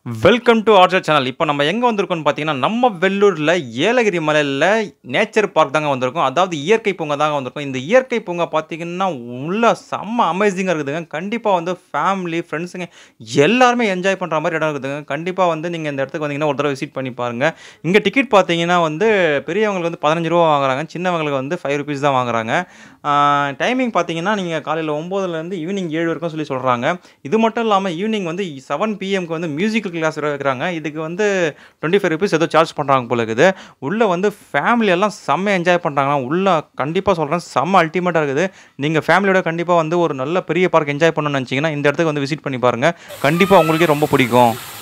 welcome to Archer channel இப்போ நம்ம எங்கே வந்திருக்கோம்னு பார்த்தீங்கன்னா நம்ம வெள்ளூரில் ஏலகிரி மலையில் நேச்சர் பார்க் தாங்க வந்திருக்கோம் அதாவது இயற்கை பூங்கா தாங்க வந்திருக்கோம் இந்த இயற்கை பூங்கா பார்த்தீங்கன்னா உள்ள செம்ம அமேசிங்காக இருக்குதுங்க கண்டிப்பாக வந்து ஃபேமிலி ஃப்ரெண்ட்ஸுங்க எல்லாருமே என்ஜாய் பண்ணுற மாதிரி இடம் இருக்குதுங்க கண்டிப்பாக வந்து நீங்கள் இந்த இடத்துக்கு வந்தீங்கன்னா ஒரு தடவை விசிட் பண்ணி பாருங்கள் இங்கே டிக்கெட் பார்த்தீங்கன்னா வந்து பெரியவங்களுக்கு வந்து பதினஞ்சு ரூபா வாங்குறாங்க சின்னவங்களுக்கு வந்து ஃபைவ் ருபீஸ் தான் வாங்குறாங்க டைமிங் பார்த்தீங்கன்னா நீங்கள் காலையில் ஒம்போதுலேருந்து ஈவினிங் ஏழு வரைக்கும் சொல்லி சொல்கிறாங்க இது மட்டும் இல்லாமல் ஈவினிங் வந்து செவன் பிஎம்க்கு வந்து மியூசிக்கல் கிளாஸ் வைக்கிறாங்க இதுக்கு வந்து டுவெண்ட்டி ஃபைவ் ருபீஸ் ஏதோ சார்ஜ் பண்ணுறாங்க போல இருக்குது உள்ளே வந்து ஃபேமிலி எல்லாம் செம்ம என்ஜாய் பண்ணுறாங்கன்னா உள்ளே கண்டிப்பாக சொல்கிறேன் செம்ம அல்டிமேட்டாக இருக்குது நீங்கள் ஃபேமிலியோட கண்டிப்பாக வந்து ஒரு நல்ல பெரிய பார்க் என்ஜாய் பண்ணணும்னு நினச்சிங்கன்னா இந்த இடத்துக்கு வந்து விசிட் பண்ணி பாருங்கள் கண்டிப்பாக உங்களுக்கே ரொம்ப பிடிக்கும்